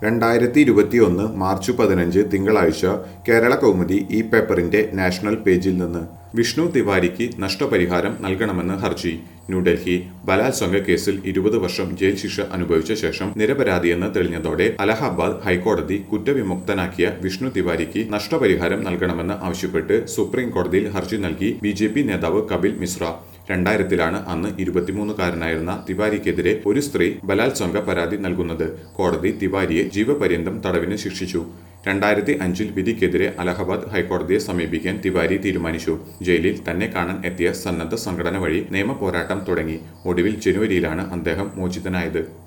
രണ്ടായിരത്തി ഇരുപത്തിയൊന്ന് മാർച്ച് പതിനഞ്ച് തിങ്കളാഴ്ച കേരള കൗമുദി ഈ പേപ്പറിന്റെ നാഷണൽ പേജിൽ നിന്ന് വിഷ്ണു തിവാരിക്ക് നഷ്ടപരിഹാരം നൽകണമെന്ന് ഹർജി ന്യൂഡൽഹി ബലാത്സംഗ കേസിൽ ഇരുപത് വർഷം ജയിൽ ശിക്ഷ അനുഭവിച്ച ശേഷം നിരപരാധിയെന്ന് തെളിഞ്ഞതോടെ അലഹാബാദ് ഹൈക്കോടതി കുറ്റവിമുക്തനാക്കിയ വിഷ്ണു തിവാരിക്ക് നഷ്ടപരിഹാരം നൽകണമെന്ന് ആവശ്യപ്പെട്ട് സുപ്രീം കോടതിയിൽ ഹർജി നൽകി ബി നേതാവ് കപിൽ മിശ്ര രണ്ടായിരത്തിലാണ് അന്ന് ഇരുപത്തിമൂന്നുകാരനായിരുന്ന തിവാരിക്കെതിരെ ഒരു സ്ത്രീ ബലാത്സംഗ പരാതി നൽകുന്നത് കോടതി തിവാരിയെ ജീവപര്യന്തം തടവിന് ശിക്ഷിച്ചു രണ്ടായിരത്തി അഞ്ചിൽ വിധിക്കെതിരെ അലഹബാദ് ഹൈക്കോടതിയെ സമീപിക്കാൻ തിവാരി തീരുമാനിച്ചു ജയിലിൽ തന്നെ കാണാൻ എത്തിയ സന്നദ്ധ സംഘടന വഴി നിയമ പോരാട്ടം തുടങ്ങി ഒടുവിൽ ജനുവരിയിലാണ് അദ്ദേഹം മോചിതനായത്